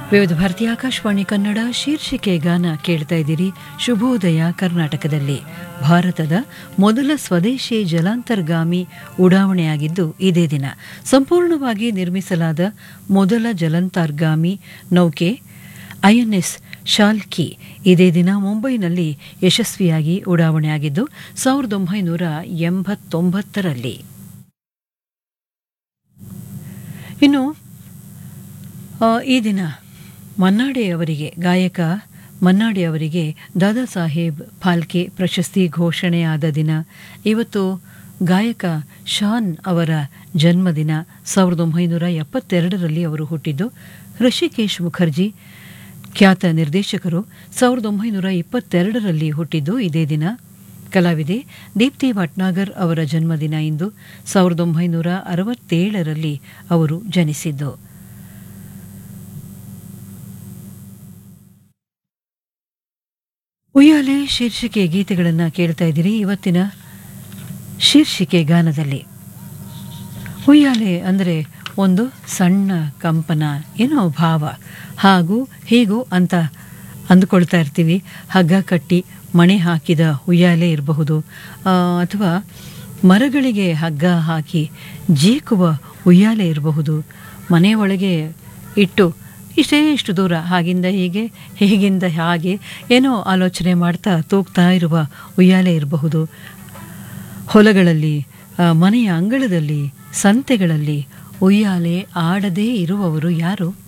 ವಿವಿಧ ಭಾರತಿ ಆಕಾಶವಾಣಿ ಕನ್ನಡ ಶೀರ್ಷಿಕೆ ಗಾನ ಕೇಳ್ತಾ ಇದ್ದೀರಿ ಶುಭೋದಯ ಕರ್ನಾಟಕದಲ್ಲಿ ಭಾರತದ ಮೊದಲ ಸ್ವದೇಶಿ ಜಲಾಂತರ್ಗಾಮಿ ಉಡಾವಣೆಯಾಗಿದ್ದು ಇದೇ ದಿನ ಸಂಪೂರ್ಣವಾಗಿ ನಿರ್ಮಿಸಲಾದ ಮೊದಲ ಜಲಾಂತರ್ಗಾಮಿ ನೌಕೆ ಐಎನ್ಎಸ್ ಶಾಲ್ಕಿ ಇದೇ ದಿನ ಮುಂಬೈನಲ್ಲಿ ಯಶಸ್ವಿಯಾಗಿ ಉಡಾವಣೆಯಾಗಿದ್ದು ಸಾವಿರದ ಒಂಬೈನೂರ ಎಂಬತ್ತೊಂಬತ್ತರಲ್ಲಿ ಇನ್ನು ಆ, ಈ ದಿನ ಮನ್ನಾಡೆ ಅವರಿಗೆ ಗಾಯಕ ಮನ್ನಾಡೆ ಅವರಿಗೆ ದಾದಾ ಸಾಹೇಬ್ ಫಾಲ್ಕೆ ಪ್ರಶಸ್ತಿ ಘೋಷಣೆಯಾದ ದಿನ ಇವತ್ತು ಗಾಯಕ ಶಾನ್ ಅವರ ಜನ್ಮದಿನ ಸಾವಿರದ ಒಂಬೈನೂರ ಎಪ್ಪತ್ತೆರಡರಲ್ಲಿ ಅವರು ಹುಟ್ಟಿದ್ದು ಋಷಿಕೇಶ್ ಮುಖರ್ಜಿ ಖ್ಯಾತ ನಿರ್ದೇಶಕರು ಸಾವಿರದ ಒಂಬೈನೂರ ಇಪ್ಪತ್ತೆರಡರಲ್ಲಿ ಹುಟ್ಟಿದ್ದು ಇದೇ ದಿನ ಕಲಾವಿದೆ ದೀಪ್ತಿ ಭಟ್ನಾಗರ್ ಅವರ ಜನ್ಮದಿನ ಇಂದು ಸಾವಿರದ ಒಂಬೈನೂರ ಅರವತ್ತೇಳರಲ್ಲಿ ಅವರು ಜನಿಸಿದ್ದು ಉಯ್ಯಾಲೆ ಶೀರ್ಷಿಕೆ ಗೀತೆಗಳನ್ನು ಕೇಳ್ತಾ ಇದ್ದೀರಿ ಇವತ್ತಿನ ಶೀರ್ಷಿಕೆ ಗಾನದಲ್ಲಿ ಉಯ್ಯಾಲೆ ಅಂದರೆ ಒಂದು ಸಣ್ಣ ಕಂಪನ ಏನೋ ಭಾವ ಹಾಗೂ ಹೀಗೂ ಅಂತ ಅಂದುಕೊಳ್ತಾ ಇರ್ತೀವಿ ಹಗ್ಗ ಕಟ್ಟಿ ಮಣೆ ಹಾಕಿದ ಉಯ್ಯಾಲೆ ಇರಬಹುದು ಆ, ಅಥವಾ ಮರಗಳಿಗೆ ಹಗ್ಗ ಹಾಕಿ ಜೀಕುವ ಉಯ್ಯಾಲೆ ಇರಬಹುದು ಮನೆ ಒಳಗೆ ಇಟ್ಟು ಇಷ್ಟೇ ಇಷ್ಟು ದೂರ ಹಾಗಿಂದ ಹೀಗೆ ಹೀಗಿಂದ ಹಾಗೆ ಏನೋ ಆಲೋಚನೆ ಮಾಡ್ತಾ ತೂಗ್ತಾ ಇರುವ ಉಯ್ಯಾಲೆ ಇರಬಹುದು ಹೊಲಗಳಲ್ಲಿ ಆ, ಮನೆಯ ಅಂಗಳದಲ್ಲಿ ಸಂತೆಗಳಲ್ಲಿ ಉಯ್ಯಾಲೆ ಆಡದೇ ಇರುವವರು ಯಾರು